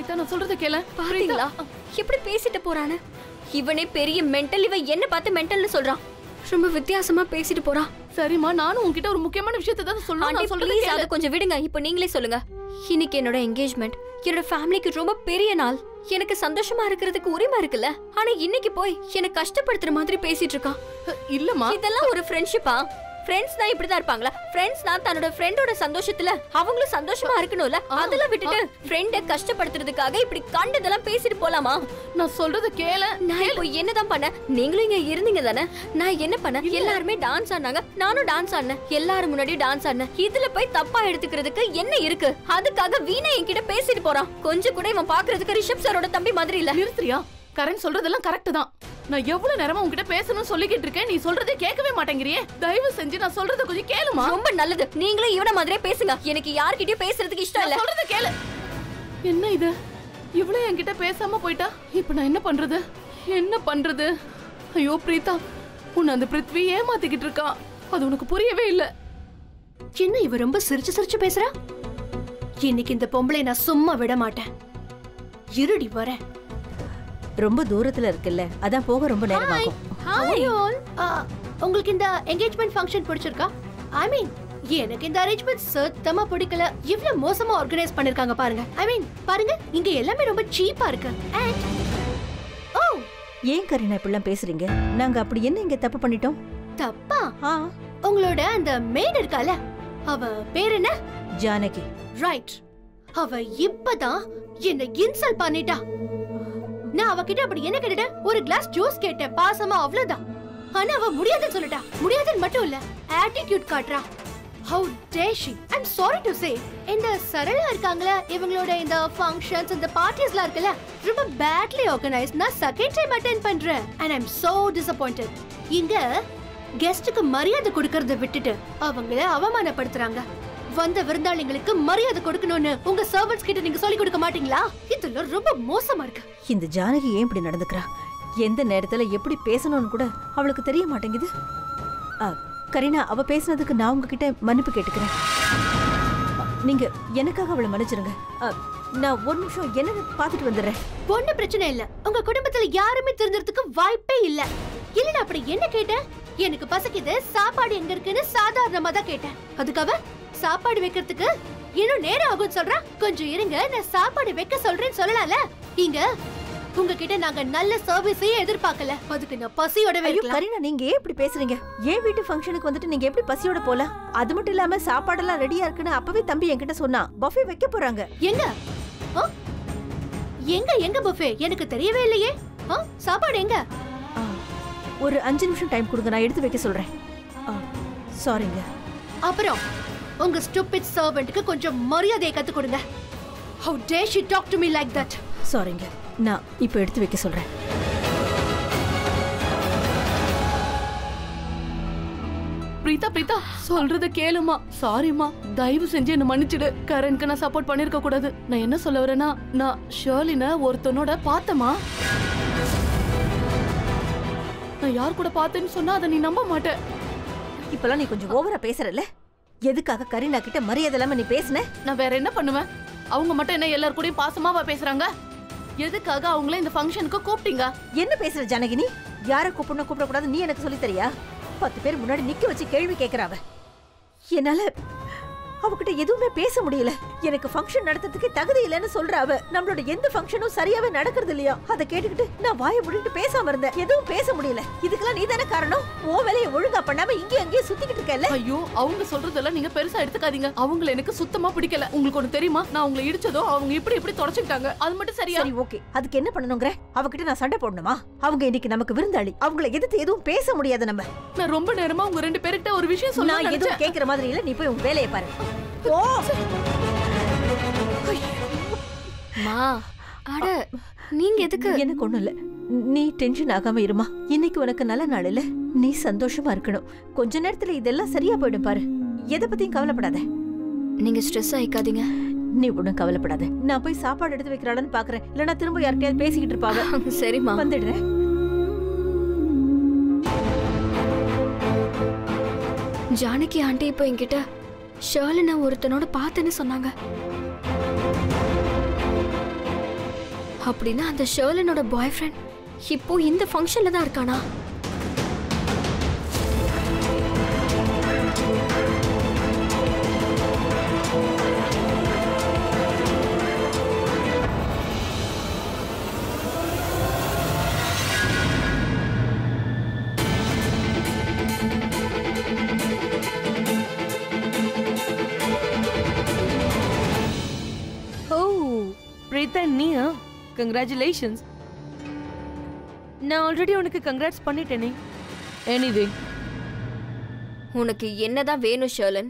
பிரீதா நான் சொல்றத கேள பாத்தீங்களா எப்படி பேசிட்டு போறான்னு இவனே பெரிய மென்டல் இவன் என்ன பார்த்து மென்டல்னு சொல்றான் ரொம்ப வித்தியாசமா பேசிட்டு போறான் சரிம்மா நானும் உன்கிட்ட ஒரு முக்கியமான விஷயத்தை தான் சொல்லணும் ஆண்டி நான் சொல்றத ப்ளீஸ் கேளு அதை கொஞ்சம் விடுங்க இப்போ நீங்களே சொல்லுங்க இன்னைக்கு என்னோட என்கேஜ்மெண்ட் என்னோட ஃபேமிலிக்கு ரொம்ப பெரிய நாள் எனக்கு சந்தோஷமா இருக்கிறதுக்கு உரிமை இருக்குல்ல ஆனா இன்னைக்கு போய் எனக்கு கஷ்டப்படுத்துற மாதிரி பேசிட்டு இருக்கான் இல்லம்மா இதெல்லாம் ஒரு ஃப்ரெண்ட்ஷிப்பா ஃப்ரெண்ட்ஸ் தான் இப்படிதான் இருப்பாங்களா ஃப்ரெண்ட்ஸ் தான் தன்னோட ஃப்ரெண்டோட சந்தோஷத்துல அவங்களும் சந்தோஷமா இருக்கணும்ல அதெல்லாம் விட்டுட்டு ஃப்ரெண்ட கஷ்டப்படுத்துறதுக்காக இப்படி கண்டதெல்லாம் பேசிட்டு போலாமா நான் சொல்றத கேள நான் இப்போ என்னதான் பண்ண நீங்களும் இங்க இருந்தீங்க தானே நான் என்ன பண்ண எல்லாருமே டான்ஸ் ஆடினாங்க நானும் டான்ஸ் ஆடினேன் எல்லாரும் முன்னாடி டான்ஸ் ஆடினேன் இதுல போய் தப்பா எடுத்துக்கிறதுக்கு என்ன இருக்கு அதுக்காக வீணா என்கிட்ட பேசிட்டு போறான் கொஞ்சம் கூட இவன் பாக்குறதுக்கு ரிஷப் சாரோட தம்பி மாதிரி இல்ல நிறுத்துறியா கரண் சொல்றதெல்லாம் கரெக்ட் தான் நான் எவ்வளவு நேரமா உன்கிட்ட பேசணும்னு சொல்லிக்கிட்டு இருக்கேன் நீ சொல்றதே கேட்கவே மாட்டேங்கிறியே தயவு செஞ்சு நான் சொல்றத கொஞ்சம் கேளுமா ரொம்ப நல்லது நீங்களும் இவன மாதிரியே பேசுங்க எனக்கு யார்கிட்டயும் பேசுறதுக்கு இஷ்டம் இல்ல நான் சொல்றத கேளு என்ன இது இவ்வளவு என்கிட்ட பேசாம போயிட்டா இப்ப நான் என்ன பண்றது என்ன பண்றது ஐயோ பிரீதா உன்னை அந்த பிருத்வி ஏமாத்திக்கிட்டு இருக்கான் அது உனக்கு புரியவே இல்ல என்ன இவ ரொம்ப சிரிச்சு சிரிச்சு பேசுறா இன்னைக்கு இந்த பொம்பளை நான் சும்மா விட மாட்டேன் இருடி வரேன் ரொம்ப தூரத்துல இருக்குல்ல அதான் போக ரொம்ப நேரம் ஆகும் ஹாய் ஆல் உங்களுக்கு இந்த என்கேஜ்மெண்ட் ஃபங்க்ஷன் பிடிச்சிருக்கா ஐ மீன் எனக்கு இந்த அரேஞ்ச்மெண்ட் சுத்தமா பிடிக்கல இவ்வளவு மோசமா ஆர்கனைஸ் பண்ணிருக்காங்க பாருங்க ஐ மீன் பாருங்க இங்க எல்லாமே ரொம்ப சீப்பா இருக்கு And- ஓ ஏன் கரீனா இப்படிலாம் பேசுறீங்க நாங்க அப்படி என்ன இங்க தப்பு பண்ணிட்டோம் தப்பா ஆ உங்களோட அந்த மேட் இருக்கால அவ பேர் என்ன ஜானகி ரைட் அவ இப்பதான் என்ன இன்சல்ட் பண்ணிட்டா நான் அவகிட்ட அப்படி என்ன கேட்டேன் ஒரு கிளாஸ் ஜூஸ் கேட்டேன் பாசமா அவ்வளவுதான் ஆனா அவ முடியாதுன்னு சொல்லிட்டா முடியாதுன்னு மட்டும் இல்ல ஆட்டிடியூட் காட்டுறா how dare she I'm sorry to say இந்த சரளா இருக்காங்களா இவங்களோட இந்த ஃபங்க்ஷன்ஸ் இந்த பார்ட்டிஸ்லாம் இருக்குல்ல ரொம்ப பேட்லி ஆர்கனைஸ் நான் செகண்ட் டைம் அட்டென்ட் பண்றேன் அண்ட் ஐம் சோ டிசப்பாயிண்டட் இங்க கெஸ்ட்டுக்கு மரியாதை கொடுக்கறத விட்டுட்டு அவங்கள அவமானப்படுத்துறாங்க வந்த விருந்தாளிங்களுக்கு மரியாதை கொடுக்கணும்னு உங்க சர்வன்ட்ஸ் கிட்ட நீங்க சொல்லி கொடுக்க மாட்டீங்களா இதெல்லாம் ரொம்ப மோசமா இருக்கு இந்த ஜானகி ஏன் இப்படி நடந்துக்கிறா எந்த நேரத்துல எப்படி பேசணும்னு கூட அவளுக்கு தெரிய மாட்டேங்குது ஆ, கரீனா அவ பேசுனதுக்கு நான் உங்ககிட்ட மன்னிப்பு கேட்டுக்கிறேன் ஆ, நீங்க எனக்காக அவளை மன்னிச்சிருங்க ஆ, நான் ஒரு நிமிஷம் என்னன்னு பார்த்துட்டு வந்துடுறேன் ஒண்ணு பிரச்சனை இல்ல உங்க குடும்பத்துல யாருமே தெரிஞ்சதுக்கு வாய்ப்பே இல்ல இல்ல நான் அப்படி என்ன கேட்டேன் எனக்கு பசிக்குது சாப்பாடு எங்க இருக்குன்னு சாதாரணமா தான் கேட்டேன் அதுக்காக சாப்பாடு வைக்கிறதுக்கு இன்னும் நேரம் ஆகும்னு சொல்றா கொஞ்சம் இருங்க நான் சாப்பாடு வைக்க சொல்றேன்னு சொல்லலாம்ல இங்க உங்ககிட்ட நாங்க நல்ல சர்வீஸே எதிர்பார்க்கல அதுக்கு நான் பசியோடவே ஐயோ இருக்கலாம் கரீனா நீங்க ஏன் இப்படி பேசுறீங்க ஏன் வீட்டு ஃபங்க்ஷனுக்கு வந்துட்டு நீங்க எப்படி பசியோட போலாம் அது மட்டும் இல்லாம சாப்பாடெல்லாம் ரெடியா இருக்குன்னு அப்பவே தம்பி என்கிட்ட சொன்னா பஃபே வைக்க போறாங்க எங்க ஆ? எங்க எங்க புஃபே எனக்கு தெரியவே இல்லையே ஆ, சாப்பாடு எங்க ஆ, ஒரு அஞ்சு நிமிஷம் டைம் கொடுங்க நான் எடுத்து வைக்க சொல்றேன் சாரிங்க அப்புறம் உங்க ஸ்டூபிட் சர்வெண்ட்க்கு கொஞ்சம் மரியாதையை கத்து கொடுங்க how dare she talk to me like that சாரிங்க நான் இப்போ எடுத்து வைக்க சொல்றேன் பிரீதா பிரீதா சொல்றத கேளுமா சாரிம்மா தயவு செஞ்சு என்ன மன்னிச்சிடு கரண்க்கு நான் சப்போர்ட் பண்ணிருக்க கூடாது நான் என்ன சொல்ல வரேன்னா நான் ஷர்லின ஒருத்தனோட பார்த்தமா நான் யார் கூட பார்த்தேன்னு சொன்னா அதை நீ நம்ப மாட்ட இப்பெல்லாம் நீ கொஞ்சம் ஓவரா பேசுறல்ல எதுக்காக கரீனா கிட்ட மரியாதை இல்லாம நீ பேசுன நான் வேற என்ன பண்ணுவேன் அவங்க மட்டும் என்ன எல்லார் கூடயும் பாசமாவா பேசுறாங்க எதுக்காக அவங்கள இந்த ஃபங்க்ஷனுக்கு கூப்பிட்டீங்க என்ன பேசுற ஜானகி நீ யாரை கூப்பிடணும் கூப்பிடக்கூடாது நீ எனக்கு சொல்லி தரியா பத்து பேர் முன்னாடி நிக்க வச்சு கேள்வி கேக்குறாவ என்னால அவகிட்ட எதுவுமே பேச முடியல எனக்கு ஃபங்க்ஷன் நடத்துறதுக்கே தகுதி இல்லைன்னு சொல்ற அவ நம்மளோட எந்த ஃபங்க்ஷனும் சரியாவே நடக்கிறது இல்லையா அதை கேட்டுக்கிட்டு நான் வாயை முடிட்டு பேசாம இருந்தேன் எதுவும் பேச முடியல இதுக்கெல்லாம் நீ தானே காரணம் ஓ வேலையை ஒழுங்கா பண்ணாம இங்கே அங்கேயே சுத்திக்கிட்டு இருக்கல ஐயோ அவங்க சொல்றதெல்லாம் நீங்க பெருசா எடுத்துக்காதீங்க அவங்கள எனக்கு சுத்தமா பிடிக்கல உங்களுக்கு ஒண்ணு தெரியுமா நான் அவங்கள இடிச்சதோ அவங்க இப்படி இப்படி தொடச்சுக்கிட்டாங்க அது மட்டும் சரியா சரி ஓகே அதுக்கு என்ன பண்ணணுங்கிற அவகிட்ட நான் சண்டை போடணுமா அவங்க இன்னைக்கு நமக்கு விருந்தாளி அவங்கள எதிர்த்து எதுவும் பேச முடியாது நம்ம நான் ரொம்ப நேரமா உங்க ரெண்டு பேர்கிட்ட ஒரு விஷயம் சொல்ல நான் எதுவும் கேக்குற மாதிரி இல்ல நீ போய் உன் வேலையை பாரு ஓ மா அட நீங்க எதுக்கு எனக்கு ஒண்ணும் இல்ல நீ டென்ஷன் ஆகாம இருமா இன்னைக்கு உனக்கு நல்ல நாள் இல்ல நீ சந்தோஷமா இருக்கணும் கொஞ்ச நேரத்துல இதெல்லாம் சரியா போயிடும் பாரு எதை பத்தியும் கவலைப்படாத நீங்க ஸ்ட்ரெஸ் ஆயிக்காதீங்க நீ ஒண்ணும் கவலைப்படாத நான் போய் சாப்பாடு எடுத்து வைக்கிறாளான்னு பாக்குறேன் இல்லனா திரும்ப யார்கிட்டயாவது பேசிக்கிட்டு இருப்பாங்க சரிம்மா வந்துடுறேன் ஜானகி ஆண்டி இப்போ என்கிட்ட ஷர்லின ஒருத்தனோட பார்த்தேன்னு சொன்னாங்க அப்படின்னா அந்த ஷர்லனோட பாய் ஃப்ரெண்ட் இப்போ இந்த ஃபங்க்ஷன்ல தான் இருக்கானா ஓ பிரீதா நீயா கங்க்ராச்சுலேஷன்ஸ் நான் ஆல்ரெடி உனக்கு கங்க்ராட்ஸ் பண்ணிட்டேனே எனிவே உனக்கு என்னதான் வேணும் ஷர்லன்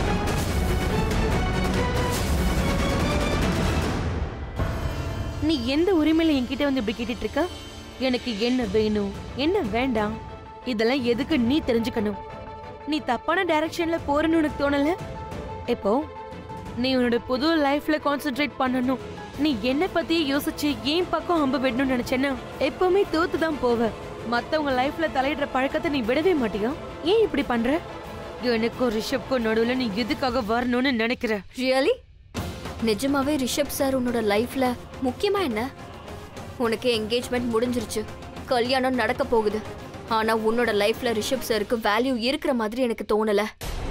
நீ எந்த உரிமையில என்கிட்ட வந்து இப்படி கேட்டுட்டு இருக்க எனக்கு என்ன வேணும் என்ன வேண்டாம் இதெல்லாம் எதுக்கு நீ தெரிஞ்சுக்கணும் நீ தப்பான டைரக்ஷன்ல போறேன்னு உனக்கு தோணல இப்போ நீ உன்னோட புது லைஃப்ல கான்சென்ட்ரேட் பண்ணணும் நீ என்ன பத்தியே யோசிச்சு ஏன் பக்கம் அம்பு விடணும்னு நினைச்சேன்னா எப்பவுமே தோத்து தான் போவ மத்தவங்க லைஃப்ல தலையிடுற பழக்கத்தை நீ விடவே மாட்டியா ஏன் இப்படி பண்ற எனக்கும் ரிஷப்க்கும் நடுவுல நீ எதுக்காக வரணும்னு நினைக்கிற ரியலி நிஜமாவே ரிஷப் சார் உன்னோட லைஃப்ல முக்கியமா என்ன உனக்கு என்கேஜ்மெண்ட் முடிஞ்சிருச்சு கல்யாணம் நடக்க போகுது ஆனா உன்னோட லைஃப்ல ரிஷப் சாருக்கு வேல்யூ இருக்கிற மாதிரி எனக்கு தோணல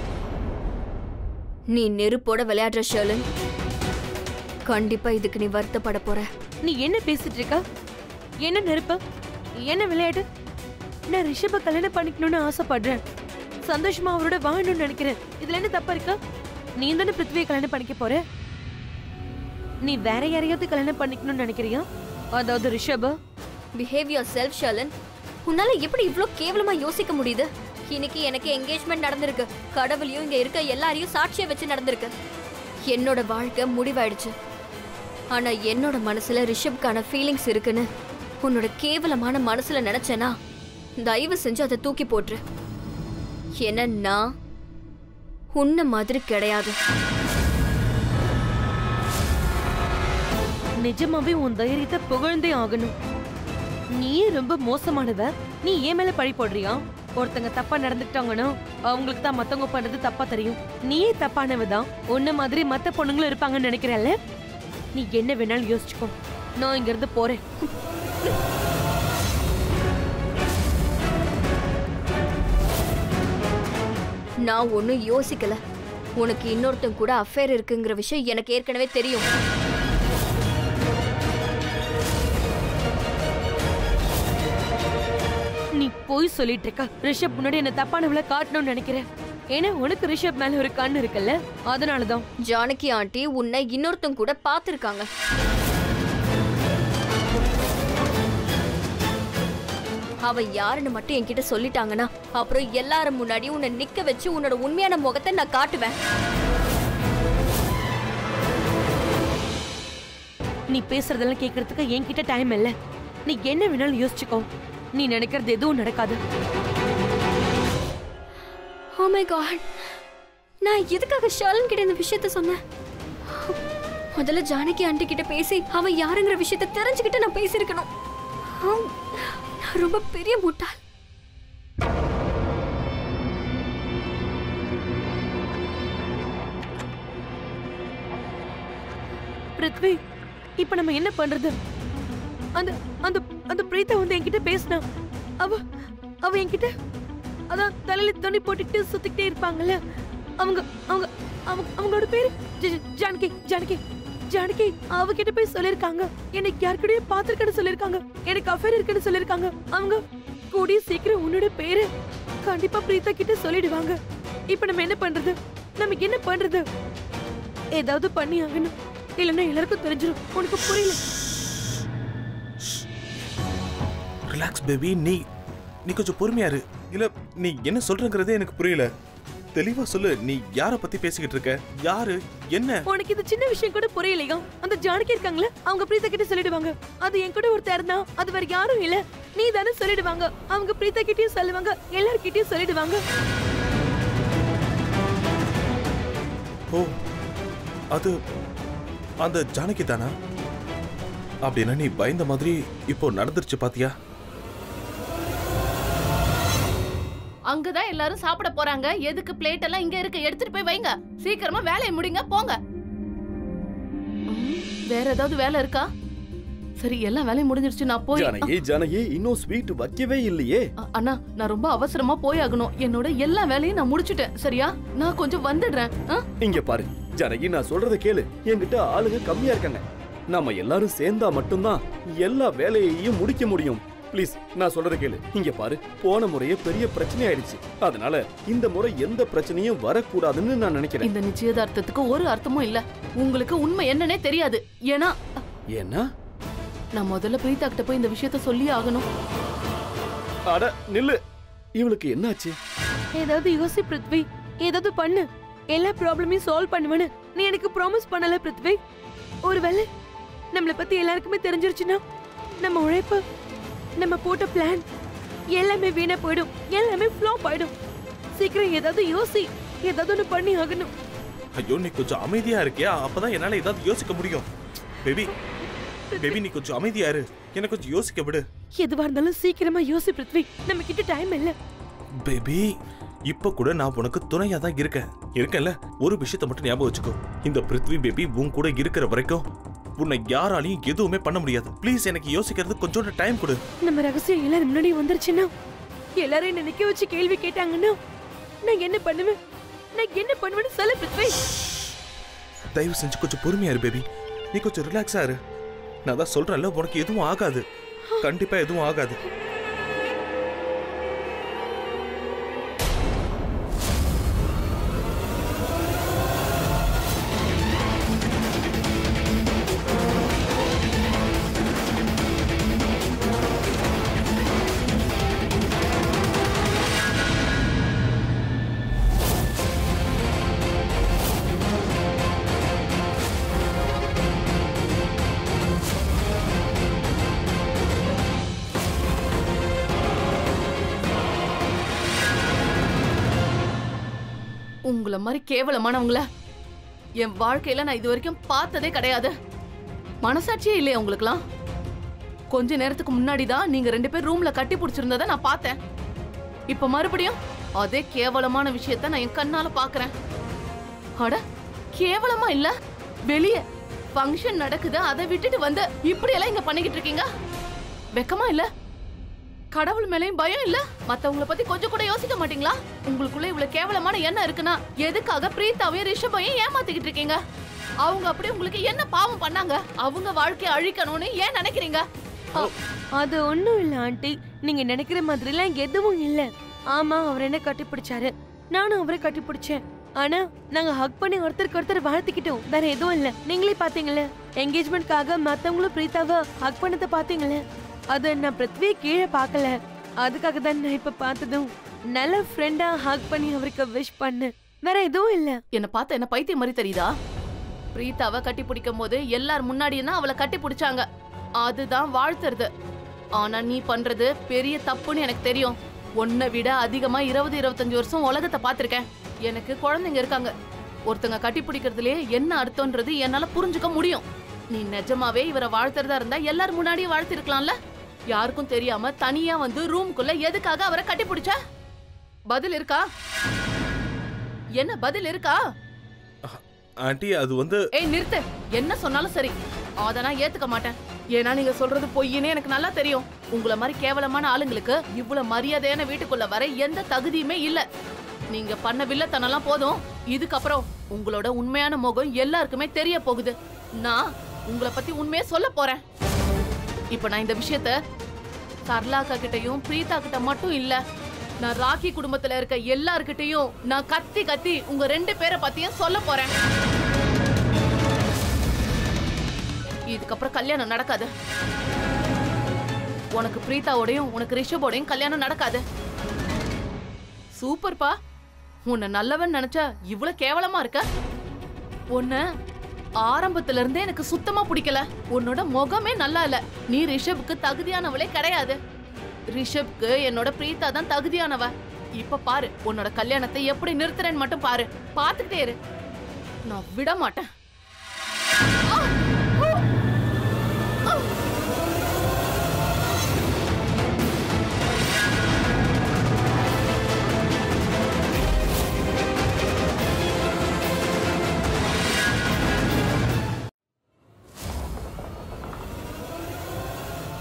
நீ நெருப்போட விளையாடுற ஷர்லன் கண்டிப்பா இதுக்கு நீ வருத்தப்பட போற நீ என்ன பேசிட்டு இருக்க என்ன நெருப்பு என்ன விளையாட்டு நான் ரிஷப கல்யாணம் பண்ணிக்கணும்னு ஆசைப்படுறேன் சந்தோஷமா அவரோட வாழணும்னு நினைக்கிறேன் இதுல என்ன தப்பா இருக்கா நீ தானே பிருத்வியை கல்யாணம் பண்ணிக்க போற நீ வேற யாரையாவது கல்யாணம் பண்ணிக்கணும்னு நினைக்கிறியா அதாவது ரிஷப பிஹேவ் யோர் செல்ஃப் ஷர்லன் உன்னால எப்படி இவ்ளோ கேவலமா யோசிக்க முடியுது இன்னைக்கு எனக்கு என்கேஜ்மெண்ட் நடந்திருக்கு கடவுளையும் இங்க இருக்க எல்லாரையும் சாட்சியா வச்சு நடந்திருக்கு என்னோட வாழ்க்கை முடிவாயிடுச்சு ஆனா என்னோட மனசுல ரிஷப்கான ஃபீலிங்ஸ் இருக்குன்னு உன்னோட கேவலமான மனசுல நினைச்சேனா தயவு செஞ்சு அதை தூக்கி போட்டுரு ஏன்னா நான் உன்ன மாதிரி கிடையாது நிஜமாவே உன் தைரியத்தை புகழ்ந்தே ஆகணும் நீயே ரொம்ப மோசமானவ நீ ஏன் மேல பழி போடுறியா ஒருத்தங்க தப்பா நடந்துக்கிட்டாங்கன்னா அவங்களுக்கு தான் மத்தவங்க பண்றது தப்பா தெரியும் நீயே தப்பானவ தான் உன்ன மாதிரி மத்த பொண்ணுங்களும் இருப்பாங்கன்னு நினைக்கிறல்ல நீ என்ன வேணாலும் யோசிச்சுக்கோ நான் இங்க இருந்து போறேன் நான் ஒன்றும் யோசிக்கல உனக்கு இன்னொருத்தன் கூட அஃபேர் இருக்குங்கிற விஷயம் எனக்கு ஏற்கனவே தெரியும் நீ போய் சொல்லிட்டு இருக்க ரிஷப் முன்னாடி என்ன தப்பானவள காட்டணும்னு நினைக்கிறேன் ஏன்னா உனக்கு ரிஷப் மேல ஒரு கண் இருக்குல்ல அதனாலதான் ஜானகி ஆண்டி உன்னை இன்னொருத்தன் கூட பார்த்துருக்காங்க அவ யாருன்னு மட்டும் என்கிட்ட சொல்லிட்டாங்கன்னா அப்புறம் எல்லாரும் முன்னாடி உன்னை நிக்க வச்சு உன்னோட உண்மையான முகத்தை நான் காட்டுவேன் நீ பேசுறதெல்லாம் கேட்கறதுக்கு என்கிட்ட டைம் இல்ல நீ என்ன வேணாலும் யோசிச்சுக்கோ நீ நினைக்கிறது எதுவும் நடக்காது ஓ மை காட் நான் எதுக்காக ஷர்லன் கிட்ட இந்த விஷயத்த சொன்னேன் முதல்ல ஜானகி ஆண்டி கிட்ட பேசி அவ யாருங்கிற விஷயத்த தெரிஞ்சுக்கிட்டு நான் பேசியிருக்கணும் ஆம், நான் ரொம்ப பெரிய முட்டாள் பிருத்வி இப்ப நம்ம என்ன பண்றது அந்த அந்த அந்த பிரீதா வந்து என்கிட்ட பேசினா அவ அவ என்கிட்ட அதான் தலையில துணி போட்டுட்டு சுத்திக்கிட்டே இருப்பாங்கல்ல அவங்க அவங்க அவங்க அவங்களோட பேரு ஜ- ஜ- ஜானகி ஜானகி ஜானகி அவகிட்ட போய் சொல்லிருக்காங்க எனக்கு யாருக்கிட்டயும் பாத்திருக்கேன்னு சொல்லிருக்காங்க எனக்கு அஃபேர் இருக்குன்னு சொல்லிருக்காங்க அவங்க கூடிய சீக்கிரம் உன்னோட பேரு கண்டிப்பா பிரீதா கிட்ட சொல்லிடுவாங்க இப்ப நம்ம என்ன பண்றது நமக்கு என்ன பண்றது ஏதாவது பண்ணி ஆகணும் இல்லைன்னா எல்லாருக்கும் தெரிஞ்சிடும் உனக்கு புரியல ரிலாக்ஸ் பேபி நீ நீ கொஞ்சம் பொறுமையா இரு இல்ல நீ என்ன சொல்றங்கிறதே எனக்கு புரியல தெளிவா சொல்லு நீ யார பத்தி பேசிக்கிட்டு இருக்க யாரு என்ன உனக்கு இது சின்ன விஷயம் கூட புரியலையா அந்த ஜானகி இருக்காங்களே அவங்க பிரீதா கிட்ட சொல்லிடுவாங்க அது என் கூட ஒருத்தர் இருந்தா அது வேற யாரும் இல்ல நீ தானே சொல்லிடுவாங்க அவங்க பிரீதா கிட்டயும் சொல்லுவாங்க எல்லார்கிட்டயும் சொல்லிடுவாங்க ஓ அது அந்த ஜானகி தானா அப்படின்னா நீ பயந்த மாதிரி இப்போ நடந்துருச்சு பாத்தியா அங்கதான் எல்லாரும் சாப்பிட போறாங்க எதுக்கு பிளேட் எல்லாம் இங்க இருக்கு எடுத்துட்டு போய் வைங்க சீக்கிரமா வேலையை முடிங்க போங்க ம், வேற ஏதாவது வேலை இருக்கா சரி எல்லா வேலையும் முடிஞ்சிருச்சு நான் போய் ஜானகி ஜானகி இன்னும் ஸ்வீட் வைக்கவே இல்லையே அ- அண்ணா நான் ரொம்ப அவசரமா போய் ஆகணும் என்னோட எல்லா வேலையும் நான் முடிச்சிட்டேன் சரியா நான் கொஞ்சம் வந்துடுறேன் ஆ? இங்க பாரு ஜானகி நான் சொல்றத கேளு என்கிட்ட ஆளுங்க கம்மியா இருக்காங்க நாம எல்லாரும் சேர்ந்தா மட்டும்தான் எல்லா வேலையையும் முடிக்க முடியும் ப்ளீஸ் நான் சொல்றத கேளு இங்க பாரு போன முறையே பெரிய பிரச்சனை ஆயிடுச்சு அதனால இந்த முறை எந்த பிரச்சனையும் வரக்கூடாதுன்னு நான் நினைக்கிறேன் இந்த நிச்சயதார்த்தத்துக்கு ஒரு அர்த்தமும் இல்ல உங்களுக்கு உண்மை என்னன்னே தெரியாது ஏன்னா ஏன்னா நான் முதல்ல பிரீதா கிட்ட போய் இந்த விஷயத்த சொல்லி ஆகணும் அட நில்லு இவளுக்கு என்னாச்சு ஏதாவது யோசி பிருத்வி ஏதாவது பண்ணு எல்லா ப்ராப்ளமையும் சால்வ் பண்ணுவேன்னு நீ எனக்கு ப்ராமிஸ் பண்ணல பிருத்வி ஒருவேளை நம்மள பத்தி எல்லாருக்குமே தெரிஞ்சிருச்சுன்னா நம்ம உழைப்பு நம்ம போட்ட பிளான் எல்லாமே வீணா போயிடும் எல்லாமே ஃப்ளாப் ஆயிடும் சீக்கிரம் ஏதாவது யோசி ஏதாவது ஒன்று பண்ணி ஆகணும் ஐயோ நீ கொஞ்சம் அமைதியா இருக்கியா அப்பதான் என்னால ஏதாவது யோசிக்க முடியும் பேபி பேபி நீ கொஞ்சம் அமைதியா இரு எனக்கு கொஞ்சம் யோசிக்க விடு எதுவா இருந்தாலும் சீக்கிரமா யோசி பிருத்வி நம்ம கிட்ட டைம் இல்ல பேபி இப்ப கூட நான் உனக்கு துணையா தான் இருக்கேன் இருக்கேன்ல ஒரு விஷயத்த மட்டும் ஞாபகம் வச்சுக்கோ இந்த பிருத்வி பேபி உன் கூட இருக்கிற வரைக்கும் உன்னை யாராலையும் எதுவுமே பண்ண முடியாது ப்ளீஸ் எனக்கு யோசிக்கிறது கொஞ்சோட டைம் கொடு நம்ம ரகசியம் எல்லாரும் முன்னாடி வந்துருச்சுன்னா எல்லாரையும் நினைக்க வச்சு கேள்வி கேட்டாங்கன்னா நான் என்ன பண்ணுவேன் நான் என்ன பண்ணுவேன்னு சொல்ல பிருத்வி தயவு செஞ்சு கொஞ்சம் பொறுமையா இரு பேபி நீ கொஞ்சம் ரிலாக்ஸா இரு நான் தான் சொல்றேன்ல உனக்கு எதுவும் ஆகாது கண்டிப்பா எதுவும் ஆகாது உங்களை மாதிரி கேவலமானவங்கள என் வாழ்க்கையில நான் இது வரைக்கும் பார்த்ததே கிடையாது மனசாட்சியே இல்லையா உங்களுக்குலாம் கொஞ்ச நேரத்துக்கு முன்னாடி தான் நீங்க ரெண்டு பேர் ரூம்ல கட்டி பிடிச்சிருந்ததை நான் பார்த்தேன் இப்ப மறுபடியும் அதே கேவலமான விஷயத்த நான் என் கண்ணால பாக்குறேன் அட கேவலமா இல்ல வெளியே ஃபங்க்ஷன் நடக்குது அதை விட்டுட்டு வந்து இப்படி எல்லாம் இங்க பண்ணிக்கிட்டு இருக்கீங்க வெக்கமா இல்ல கடவுள் மேலயும் பயம் இல்ல மத்தவங்கள பத்தி கொஞ்சம் கூட யோசிக்க மாட்டீங்களா உங்களுக்குள்ள இவ்வளவு கேவலமான எண்ணம் இருக்குன்னா எதுக்காக பிரீத்தாவையும் ரிஷபையும் ஏமாத்திக்கிட்டு இருக்கீங்க அவங்க அப்படி உங்களுக்கு என்ன பாவம் பண்ணாங்க அவங்க வாழ்க்கைய அழிக்கணும்னு ஏன் நினைக்கிறீங்க அ- அது ஒண்ணும் இல்ல ஆண்டி நீங்க நினைக்கிற மாதிரிலாம் எதுவும் இல்ல ஆமா அவர் என்ன கட்டி பிடிச்சாரு நானும் அவரை கட்டி பிடிச்சேன் ஆனா நாங்க ஹக் பண்ணி ஒருத்தருக்கு ஒருத்தர் வாழ்த்துக்கிட்டோம் வேற எதுவும் இல்ல நீங்களே பாத்தீங்களே என்கேஜ்மெண்ட்காக மத்தவங்களும் பிரீத்தாவை ஹக் பண்ணத பாத்தீங்களே அது நான் பிருத்வி கீழே பார்க்கல அதுக்காக தான் நான் இப்ப பார்த்ததும் நல்ல ஃப்ரெண்டா ஹக் பண்ணி அவருக்கு விஷ் பண்ணு வேற எதுவும் இல்ல என்ன பார்த்த என்ன பைத்தியம் மாதிரி தெரியுதா பிரீத்தாவை கட்டி பிடிக்கும் போது எல்லார் முன்னாடியும் தான் அவளை கட்டி பிடிச்சாங்க அதுதான் வாழ்த்துறது ஆனா நீ பண்றது பெரிய தப்புன்னு எனக்கு தெரியும் உன்னை விட அதிகமா இருபது இருபத்தஞ்சு வருஷம் உலகத்தை பார்த்திருக்கேன் எனக்கு குழந்தைங்க இருக்காங்க ஒருத்தங்க கட்டி பிடிக்கிறதுலயே என்ன அர்த்தம்ன்றது என்னால புரிஞ்சுக்க முடியும் நீ நிஜமாவே இவரை வாழ்த்துறதா இருந்தா எல்லாரும் முன்னாடியே வாழ்த்திருக்கலாம்ல யாருக்கும் தெரியாம தனியா வந்து ரூம்குள்ள எதுக்காக அவரை கட்டி பிடிச்ச பதில் இருக்கா என்ன பதில் இருக்கா ஆண்டி அது வந்து ஏய் நிறுத்து என்ன சொன்னாலும் சரி அத நான் ஏத்துக்க மாட்டேன் ஏன்னா நீங்க சொல்றது பொய்ன்னு எனக்கு நல்லா தெரியும் உங்கள மாதிரி கேவலமான ஆளுங்களுக்கு இவ்வளவு மரியாதையான வீட்டுக்குள்ள வர எந்த தகுதியுமே இல்ல நீங்க பண்ண வில்லத்தனம்லாம் போதும் இதுக்கப்புறம் உங்களோட உண்மையான முகம் எல்லாருக்குமே தெரிய போகுது நான் உங்களை பத்தி உண்மையே சொல்ல போறேன் இப்ப நான் இந்த விஷயத்த சர்லாக்கா கிட்டயும் பிரீதா கிட்ட மட்டும் இல்ல நான் ராக்கி குடும்பத்துல இருக்க எல்லார்கிட்டயும் நான் கத்தி கத்தி உங்க ரெண்டு பேரை பத்தியும் சொல்ல போறேன் இதுக்கப்புறம் கல்யாணம் நடக்காது உனக்கு பிரீதாவோடையும் உனக்கு ரிஷபோடையும் கல்யாணம் நடக்காது சூப்பர்ப்பா உன்னை நல்லவன் நினைச்சா இவ்வளவு கேவலமா இருக்க உன்னை ஆரம்பத்துல இருந்தே எனக்கு சுத்தமா பிடிக்கல உன்னோட முகமே நல்லா இல்ல நீ ரிஷப்க்கு தகுதியானவளே கிடையாது ரிஷப்க்கு என்னோட பிரீதா தான் தகுதியானவ இப்ப பாரு உன்னோட கல்யாணத்தை எப்படி நிறுத்துறேன்னு மட்டும் பாரு பாத்துக்கிட்டே இரு நான் விட மாட்டேன்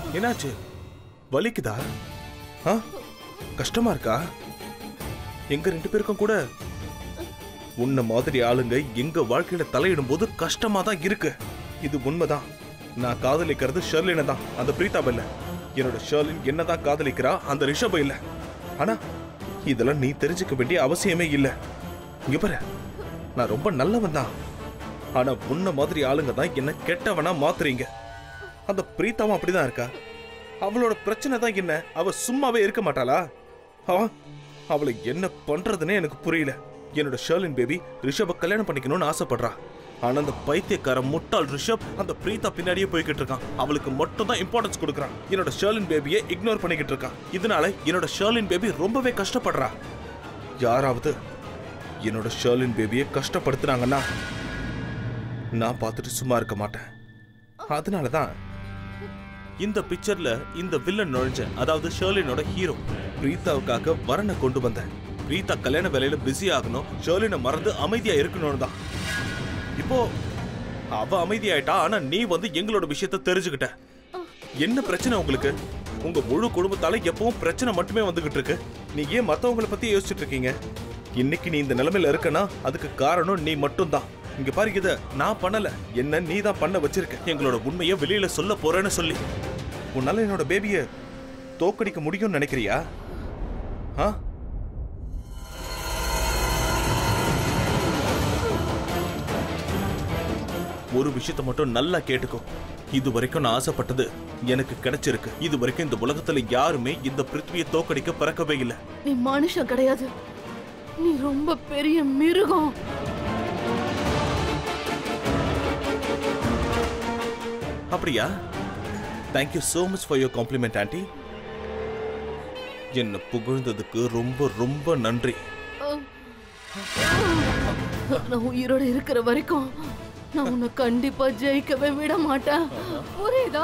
என்னாச்சு வலிக்குதா ஆ கஷ்டமா இருக்கா எங்க ரெண்டு பேருக்கும் கூட உன்ன மாதிரி ஆளுங்க எங்க வாழ்க்கையில தலையிடும் போது கஷ்டமா தான் இருக்கு இது உண்மைதான் நான் காதலிக்கிறது ஷர்லினை தான் அந்த பிரீதாப இல்ல என்னோட ஷர்லின் என்னதான் காதலிக்கிறா அந்த ரிஷப இல்ல ஆனா இதெல்லாம் நீ தெரிஞ்சுக்க வேண்டிய அவசியமே இல்ல இங்க பாரு நான் ரொம்ப நல்லவன் தான் ஆனா உன்ன மாதிரி ஆளுங்க தான் என்ன கெட்டவனா மாத்துறீங்க அந்த பிரீதாவும் அப்படிதான் இருக்கா அவளோட பிரச்சனை தான் என்ன அவ சும்மாவே இருக்க மாட்டாளா ஆ அவளை என்ன பண்றதுன்னே எனக்கு புரியல என்னோட ஷர்லின் பேபி ரிஷப கல்யாணம் பண்ணிக்கணும்னு ஆசைப்படுறா ஆனா அந்த பைத்தியக்கார முட்டாள் ரிஷப் அந்த பிரீதா பின்னாடியே போய்கிட்டு இருக்கான் அவளுக்கு மட்டும் தான் இம்பார்ட்டன்ஸ் கொடுக்குறான் என்னோட ஷர்லின் பேபியை இக்னோர் பண்ணிக்கிட்டு இருக்கான் இதனால என்னோட ஷர்லின் பேபி ரொம்பவே கஷ்டப்படுறா யாராவது என்னோட ஷர்லின் பேபியை கஷ்டப்படுத்துனாங்கன்னா நான் பார்த்துட்டு சும்மா இருக்க மாட்டேன் அதனால தான் இந்த பிக்சர்ல இந்த வில்லன் நுழைஞ்ச அதாவது ஷர்லினோட ஹீரோ பிரீதாவுக்காக வரனை கொண்டு வந்தேன் பிரீதா கல்யாண வேலையில பிஸி ஆகணும் ஷர்லினை மறந்து அமைதியா இருக்கணும்னு தான் இப்போ அவ அமைதியாயிட்டா ஆனா நீ வந்து எங்களோட விஷயத்த தெரிஞ்சுக்கிட்ட என்ன பிரச்சனை உங்களுக்கு உங்க முழு குடும்பத்தால எப்பவும் பிரச்சனை மட்டுமே வந்துகிட்டு இருக்கு நீ ஏன் மத்தவங்கள பத்தி யோசிச்சுட்டு இருக்கீங்க இன்னைக்கு நீ இந்த நிலைமையில இருக்கனா அதுக்கு காரணம் நீ மட்டும்தான் இங்க பாரு இத நான் பண்ணல என்ன நீ தான் பண்ண வச்சிருக்க எங்களோட உண்மையை வெளியில சொல்ல போறேன்னு சொல்லி உன்னால என்னோட பேபிய தோக்கடிக்க முடியும்னு நினைக்கிறியா ஆ ஒரு விஷயத்த மட்டும் நல்லா கேட்டுக்கோ இது வரைக்கும் நான் ஆசைப்பட்டது எனக்கு கிடைச்சிருக்கு இது வரைக்கும் இந்த உலகத்துல யாருமே இந்த பிருத்வியை தோக்கடிக்க பிறக்கவே இல்லை நீ மனுஷன் கிடையாது நீ ரொம்ப பெரிய மிருகம் அப்படியா thank you so much for your compliment aunty என்னை புகழ்ந்ததுக்கு ரொம்ப ரொம்ப நன்றி நான் உயிரோட இருக்கிற வரைக்கும் நான் உன்னை கண்டிப்பா ஜெயிக்கவே விட மாட்டேன் புரியுதா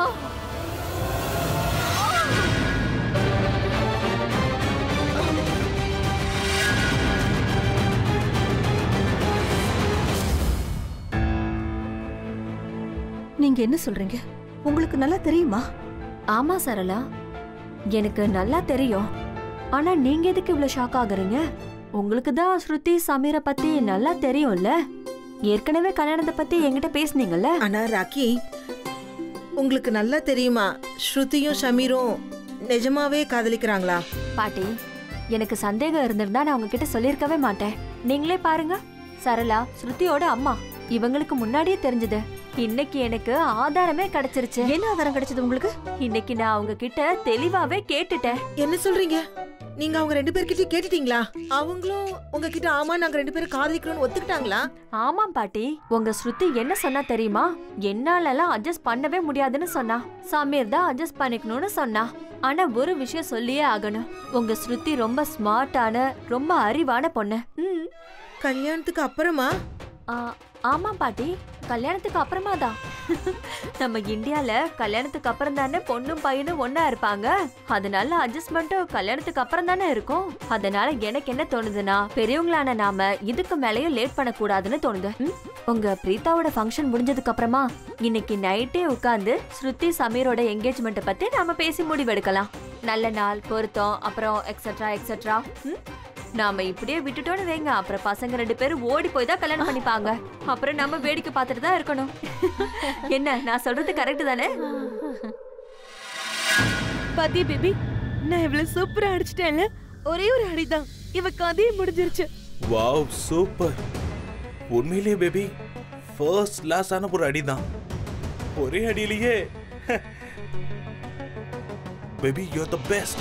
நீங்க என்ன சொல்றீங்க உங்களுக்கு நல்லா தெரியுமா ஆமா சரளா எனக்கு நல்லா தெரியும் ஆனா நீங்க எதுக்கு இவ்ளோ ஷாக் ஆகுறீங்க உங்களுக்கு தான் ஸ்ருதி சமீரை பத்தி நல்லா தெரியும்ல ஏற்கனவே கல்யாணத்தை பத்தி என்கிட்ட பேசுனீங்கல்ல ஆனா ராக்கி உங்களுக்கு நல்லா தெரியுமா ஸ்ருதியும் ஷமீரும் நிஜமாவே காதலிக்கிறாங்களா பாட்டி எனக்கு சந்தேகம் இருந்திருந்தா நான் உங்ககிட்ட சொல்லியிருக்கவே மாட்டேன் நீங்களே பாருங்க சரளா ஸ்ருதியோட அம்மா இவங்களுக்கு முன்னாடியே தெரிஞ்சது இன்னைக்கு எனக்கு ஆதாரமே கிடைச்சிருச்சு என்ன ஆதாரம் கிடைச்சது உங்களுக்கு இன்னைக்கு நான் அவங்க கிட்ட தெளிவாவே கேட்டுட்டேன் என்ன சொல்றீங்க நீங்க அவங்க ரெண்டு பேர்கிட்டயும் கேட்டுட்டீங்களா அவங்களும் உங்ககிட்ட ஆமா நாங்க ரெண்டு பேரும் காதலிக்கிறோம்னு ஒத்துக்கிட்டாங்களா ஆமாம் பாட்டி உங்க ஸ்ருதி என்ன சொன்னா தெரியுமா என்னாலலாம் அட்ஜஸ்ட் பண்ணவே முடியாதுன்னு சொன்னா சமீர் தான் அட்ஜஸ்ட் பண்ணிக்கணும்னு சொன்னா ஆனா ஒரு விஷயம் சொல்லியே ஆகணும் உங்க ஸ்ருதி ரொம்ப ஸ்மார்ட்டான ரொம்ப அறிவான பொண்ணு ம் கல்யாணத்துக்கு அப்புறமா ஆ, ஆமாம் பாட்டி கல்யாணத்துக்கு அப்புறமா தான் நம்ம இந்தியால கல்யாணத்துக்கு அப்புறம் தானே பொண்ணும் பையனும் ஒண்ணா இருப்பாங்க அதனால அட்ஜஸ்ட்மெண்ட்டும் கல்யாணத்துக்கு அப்புறம் தானே இருக்கும் அதனால எனக்கு என்ன தோணுதுன்னா பெரியவங்களான நாம இதுக்கு மேலயும் லேட் பண்ணக்கூடாதுன்னு தோணுது ம்? உங்க பிரீதாவோட ஃபங்க்ஷன் முடிஞ்சதுக்கு அப்புறமா இன்னைக்கு நைட்டே உட்கார்ந்து ஸ்ருதி சமீரோட என்கேஜ்மெண்ட்டை பத்தி நாம பேசி முடிவெடுக்கலாம் நல்ல நாள் பொருத்தம் அப்புறம் எக்ஸெட்ரா எக்ஸெட்ரா நாம இப்படியே விட்டுட்டோம்னு வைங்க அப்புறம் பசங்க ரெண்டு பேரும் ஓடி போய் தான் கல்யாணம் பண்ணிப்பாங்க அப்புறம் நம்ம வேடிக்கை பார்த்துட்டு தான் இருக்கணும் என்ன நான் சொல்றது கரெக்ட் தானே பாத்தியா பேபி நான் இவ்வளவு சூப்பரா அடிச்சிட்டேன்ல ஒரே ஒரு அடிதான் இவ கதையே முடிஞ்சிருச்சு வாவ் சூப்பர் உண்மையிலேயே பேபி ஃபர்ஸ்ட் கிளாஸான ஒரு அடிதான் ஒரே அடியிலேயே பேபி யூ த பெஸ்ட்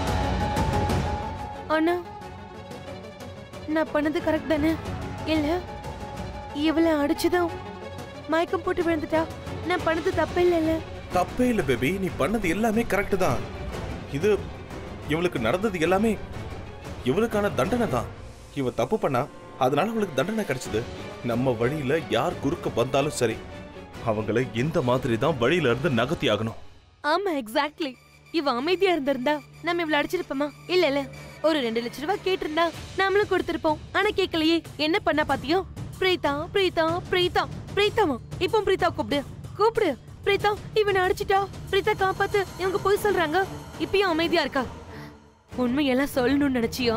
ஆனா நான் பண்ணது கரெக்ட் தானே இல்ல இவளை அடிச்சதும் மயக்கம் போட்டு விழுந்துட்டா நான் பண்ணது தப்பு இல்லைல்ல தப்பே இல்ல பேபி நீ பண்ணது எல்லாமே கரெக்ட் தான் இது இவளுக்கு நடந்தது எல்லாமே இவளுக்கான தண்டனை தான் இவ தப்பு பண்ணா அதனால அவளுக்கு தண்டனை கிடைச்சது நம்ம வழியில யார் குறுக்க வந்தாலும் சரி அவங்கள இந்த மாதிரி தான் வழியில இருந்து நகர்த்தி ஆகணும் ஆமா எக்ஸாக்ட்லி இவ அமைதியா இருந்திருந்தா நம்ம இவ்வளவு அடிச்சிருப்போமா இல்ல இல்ல ஒரு ரெண்டு லட்ச ரூபாய் கேட்டிருந்தா நாமளும் கொடுத்திருப்போம் ஆனா கேட்கலையே என்ன பண்ண பாத்தியோ பிரீதா பிரீதா பிரீதா பிரீதாமா இப்போ பிரீதா கூப்பிடு கூப்பிடு பிரீதா இவனை அடிச்சிட்டா பிரீதா காப்பாத்து இவங்க போய் சொல்றாங்க இப்பயும் அமைதியா இருக்கா உண்மையெல்லாம் சொல்லணும்னு நினைச்சியா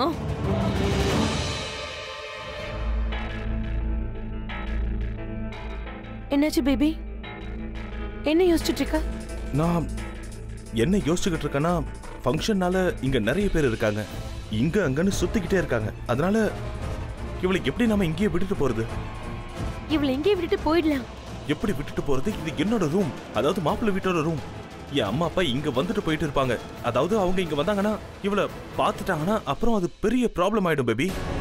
என்னாச்சு பேபி என்ன யோசிச்சுட்டு இருக்க நான் என்ன யோசிச்சுக்கிட்டு இருக்கேன்னா ஃபங்க்ஷன்னால இங்க நிறைய பேர் இருக்காங்க இங்க அங்கன்னு சுத்திக்கிட்டே இருக்காங்க அதனால இவளுக்கு எப்படி நாம இங்கேயே விட்டுட்டு போறது இவளை எங்கேயே விட்டுட்டு போயிடலாம் எப்படி விட்டுட்டு போறது இது என்னோட ரூம் அதாவது மாப்பிள்ளை வீட்டோட ரூம் என் அம்மா அப்பா இங்க வந்துட்டு போயிட்டு இருப்பாங்க அதாவது அவங்க இங்க வந்தாங்கன்னா இவளை பார்த்துட்டாங்கன்னா அப்புறம் அது பெரிய ப்ராப்ளம் ஆயிடும் பேபி